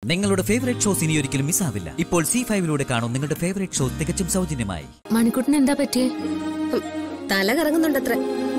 നിങ്ങളുടെ favourite shows ഇനി ഒരിക്കലും മിസ്സാവില്ല ഇപ്പോൾ സി ഫൈവിലൂടെ കാണും നിങ്ങളുടെ ഫേവറേറ്റ് ഷോ തികച്ചും സൗജന്യമായി മണിക്കുട്ടിന് എന്താ പറ്റിയേ ഹും, തല കറങ്ങുന്നുണ്ടത്രേ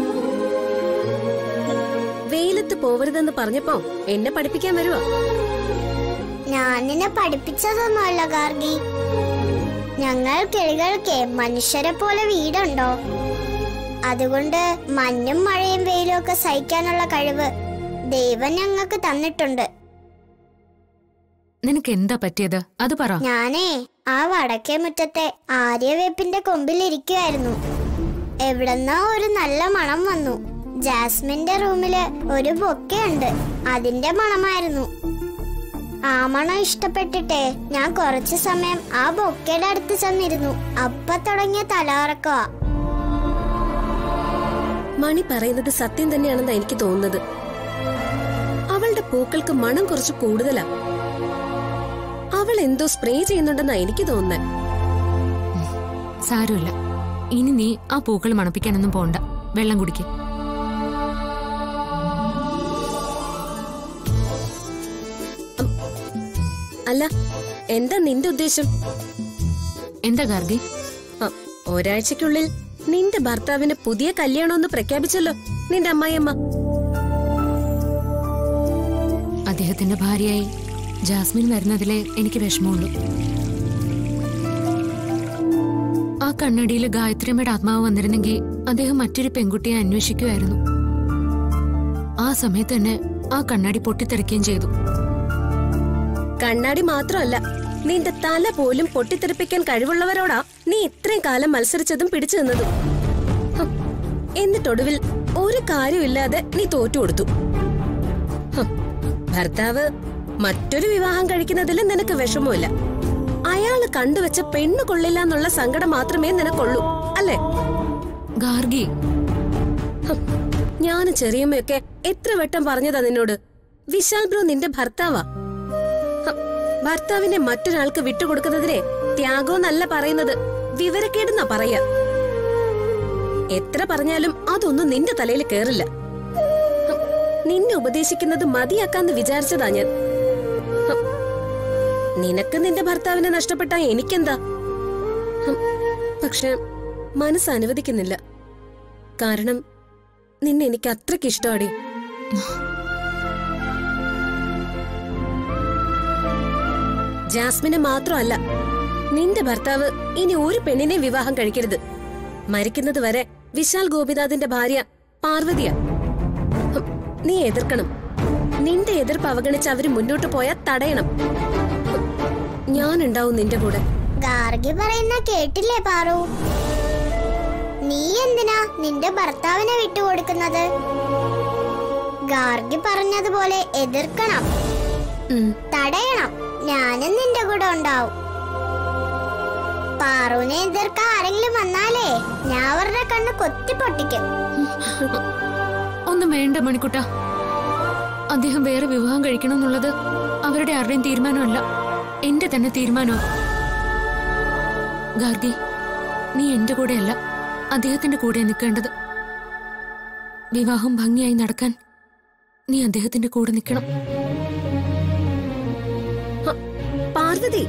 വെയിലത്ത് പോവരുതെന്ന് പറഞ്ഞപ്പോ എന്നെ പഠിപ്പിക്കാൻ വരുവാ ഞാൻ നിന്നെ പഠിപ്പിച്ചതൊന്നുമല്ല ഗാർഗി ഞങ്ങൾ കിളികൾക്ക് മനുഷ്യരെ പോലെ വീടുണ്ടോ അതുകൊണ്ട് മഞ്ഞും മഴയും വെയിലും ഒക്കെ സഹിക്കാനുള്ള കഴിവ് ദൈവം ഞങ്ങൾക്ക് തന്നിട്ടുണ്ട് നിനക്ക് എന്താ പറ്റിയത് അത് പറ ഞാനേ ആ വടക്കേ മുറ്റത്തെ ആര്യവേപ്പിന്റെ കൊമ്പിൽ ഇരിക്കുമായിരുന്നു എവിടെന്നോ ഒരു നല്ല മണം വന്നു ജാസ്മിന്റെ റൂമില് ഒരു ബൊക്കെയുണ്ട് അതിന്റെ മണമായിരുന്നു ആ മണം ഇഷ്ടപ്പെട്ടിട്ടേ ഞാൻ കുറച്ചു സമയം ആ ബൊക്കയുടെ അടുത്ത് ചെന്നിരുന്നു അപ്പൊ തുടങ്ങിയ തലകറക്കമാ മണി പറയുന്നത് സത്യം തന്നെയാണെന്നാ എനിക്ക് തോന്നുന്നത് അവളുടെ പൂക്കൾക്ക് മണം കുറച്ച് കൂടുതലാ അവൾ എന്തോ സ്പ്രേ ചെയ്യുന്നുണ്ടെന്നാ എനിക്ക് തോന്നുന്നത് സാരമില്ല ഇനി നീ ആ പൂക്കൾ മണപ്പിക്കാനൊന്നും പോണ്ട വെള്ളം കുടിക്ക് അല്ല എന്താ നിന്റെ ഉദ്ദേശം എന്താ ഗാർഗി ആ, ഒരാഴ്ചക്കുള്ളിൽ നിന്റെ ഭർത്താവിന് പുതിയ കല്യാണമെന്ന് പ്രഖ്യാപിച്ചല്ലോ നിന്റെ അമ്മായിയമ്മ അദ്ദേഹത്തിന്റെ ഭാര്യയായി ജാസ്മിൻ വരുന്നതിലെ എനിക്ക് വിഷമമുള്ളൂ ആ കണ്ണടിയിൽ ഗായത്രിയമ്മയുടെ ആത്മാവ് വന്നിരുന്നെങ്കിൽ അദ്ദേഹം മറ്റൊരു പെൺകുട്ടിയെ അന്വേഷിക്കുമായിരുന്നു ആ സമയത്ത് തന്നെ ആ കണ്ണാടി പൊട്ടിത്തെറിക്കുകയും ചെയ്തു കണ്ണാടി മാത്രമല്ല നിന്റെ തല പോലും പൊട്ടിത്തെറിപ്പിക്കാൻ കഴിവുള്ളവരോടാ നീ ഇത്രയും കാലം മത്സരിച്ചതും പിടിച്ചു നിന്നതും ഹും, എന്നിട്ടൊടുവിൽ ഒരു കാര്യമില്ലാതെ നീ തോറ്റു കൊടുത്തു ഹും, ഭർത്താവ് മറ്റൊരു വിവാഹം കഴിക്കുന്നതിൽ നിനക്ക് വിഷമമില്ല അയാള് കണ്ടുവച്ച പെണ്ണു കൊള്ളില്ല എന്നുള്ള സങ്കടം മാത്രമേ നിനക്കുള്ളൂ അല്ലേ ഗാർഗി ഹും, ഞാനും ചെറിയമ്മയൊക്കെ എത്ര വട്ടം പറഞ്ഞതാ നിന്നോട് വിശാൽ ബ്രോ നിന്റെ ഭർത്താവാ ഹും, ഭർത്താവിനെ മറ്റൊരാൾക്ക് വിട്ടുകൊടുക്കുന്നതിനെ ത്യാഗമെന്നല്ല പറയുന്നത് വിവരക്കേടെന്നാ പറയാ എത്ര പറഞ്ഞാലും അതൊന്നും നിന്റെ തലയിൽ കേറില്ല ഹും, നിന്നെ ഉപദേശിക്കുന്നത് മതിയാക്കാന്ന് വിചാരിച്ചതാ ഞാൻ ഹും, നിനക്ക് നിന്റെ ഭർത്താവിനെ നഷ്ടപ്പെട്ടാ എനിക്കെന്താ ഹും, പക്ഷെ മനസ്സ് അനുവദിക്കുന്നില്ല കാരണം നിന്നെ എനിക്ക് അത്രയ്ക്ക് ഇഷ്ടമാടി ജാസ്മിനെ മാത്രമല്ല നിന്റെ ഭർത്താവ് ഇനി ഒരു പെണ്ണിനെ വിവാഹം കഴിക്കരുത് മരിക്കുന്നത് വരെ വിശാൽ ഗോപിനാഥിന്റെ ഭാര്യ പാർവതിയ ഹും, നീ എതിർക്കണം നിന്റെ എതിർപ്പ് അവഗണിച്ച് അവര് മുന്നോട്ട് പോയാൽ തടയണം ഹും, ഞാനുണ്ടാവും നിന്റെ കൂടെ ഗാർഗി പറയുന്ന കേട്ടില്ലേ പാറു നീ എന്തിനാ നിന്റെ ഭർത്താവിനെ വിട്ടുകൊടുക്കുന്നത് ഗാർഗി പറഞ്ഞതുപോലെ എതിർക്കണം ഉം. തടയണം ഞാനും നിന്റെ കൂടെ ഉണ്ടാവും പാറുവിനെ എതിർക്കാൻ ആരെങ്കിലും വന്നാലേ ഞാൻ അവരുടെ കണ്ണ് കൊത്തി പൊട്ടിക്കും ഒന്നും വേണ്ട മണിക്കുട്ട അദ്ദേഹം വേറെ വിവാഹം കഴിക്കണം എന്നുള്ളത് അവരുടെ ആരുടെയും തീരുമാനമല്ല എന്റെ തന്നെ തീരുമാനവും ഗാർഗി നീ എന്റെ കൂടെയല്ല അദ്ദേഹത്തിന്റെ കൂടെ നിൽക്കേണ്ടത് വിവാഹം ഭംഗിയായി നടക്കാൻ നീ അദ്ദേഹത്തിന്റെ കൂടെ നിൽക്കണം ഹ, പാർവതി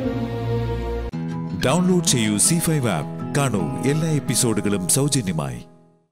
ഡൗൺലോഡ് ചെയ്യൂ സി ഫൈവ് ആപ്പ് കാണൂ എല്ലാ എപ്പിസോഡുകളും സൗജന്യമായി